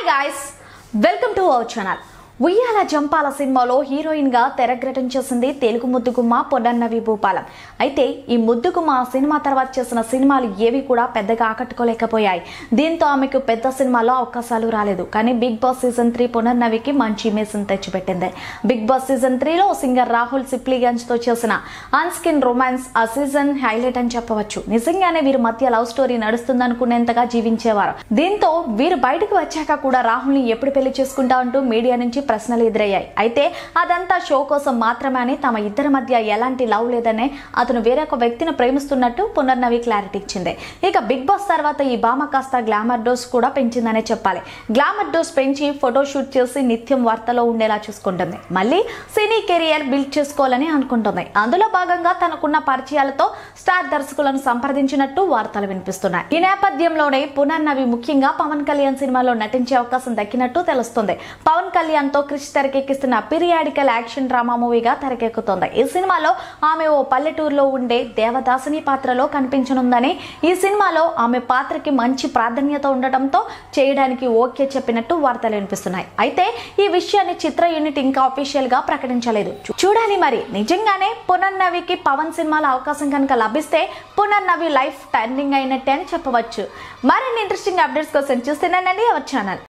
guys welcome to our channel Uyyala Jampala సినిమాలో heroine గా తెరగ్రటం చేసింది తెలుగు ముద్దుగుమ్మ పొన్నన్నవి భూపాలం అయితే ఈ ముద్దుగుమ్మ సినిమా తర్వాత చేసిన సినిమాలు ఏవి కూడా పెద్దగా ఆకట్టుకోలేకపోయాయి దీంతో ఆమెకు పెద్ద సినిమాలో అవకాశాలు రాలేదు కానీ బిగ్ బాస్ సీజన్ త్రీ పునర్నవికి మంచి ఇమేజ్ తెచ్చిపెట్టింది బిగ్ బాస్ సీజన్ త్రీలో సింగర్ రాహుల్ సిప్లిగంజ్ తో చేసిన ఆన్ స్కిన్ రొమాన్స్ ఆ సీజన్ హైలైట్ అని చెప్పవచ్చు నిజంగానే వీరి మధ్య లవ్ స్టోరీ నడుస్తుందనుకునేంతగా జీవించేవారు దీంతో వీరు బయటకు వచ్చాక కూడా రాహుల్ ని ఎప్పుడు పెళ్లి చేసుకుంటా అంటూ మీడియా నుంచి ప్రశ్నలు ఎదురయ్యాయి అయితే అదంతా షో కోసం మాత్రమే అని తమ ఇద్దరి మధ్య ఎలాంటి లవ్ లేదనే అతను వేరొక వ్యక్తిని ప్రేమిస్తున్నట్టు పునర్నవి క్లారిటీ ఇచ్చింది ఇక బిగ్ బాస్ తర్వాత ఈ భామ కాస్త గ్లామర్ డోస్ కూడా పెంచిందనే చెప్పాలి గ్లామర్ డోస్ పెంచి ఫోటో షూట్ చేసి నిత్యం వార్తలో ఉండేలా చూసుకుంటుంది మళ్ళీ సినీ కెరియర్ బిల్డ్ చేసుకోవాలని అనుకుంటుంది అందులో భాగంగా తనకున్న పరిచయాలతో స్టార్ దర్శకులను సంప్రదించినట్టు వార్తలు వినిపిస్తున్నాయి ఈ నేపథ్యంలోనే పునర్నవి ముఖ్యంగా పవన్ కళ్యాణ్ సినిమాలో నటించే అవకాశం దక్కినట్టు తెలుస్తుంది పవన్ కళ్యాణ్ తో క్రిష్ తెరకెక్కిస్తున్న పీరియాడికల్ యాక్షన్ డ్రామా మూవీగా తెరకెక్కుతోంది ఈ సినిమాలో ఆమె ఓ పల్లెటూరులో ఉండే దేవదాసుని పాత్రలో కనిపించనుందని ఈ సినిమాలో ఆమె పాత్రకి మంచి ప్రాధాన్యత ఉండటంతో చేయడానికి ఓకే చెప్పినట్టు వార్తలు వినిపిస్తున్నాయి అయితే ఈ విషయాన్ని చిత్ర యూనిట్ ఇంకా అఫీషియల్ గా ప్రకటించలేదు చూ- చూడాలి మరి నిజంగానే పునర్నవికి పవన్ సినిమాల అవకాశం కనుక లభిస్తే పునర్నవి లైఫ్ టర్నింగ్ అయినట్టే అని చెప్పవచ్చు మరిన్ని ఇంట్రెస్టింగ్ అప్డేట్స్ కోసం చూస్తున్నానండి అవర్ ఛానల్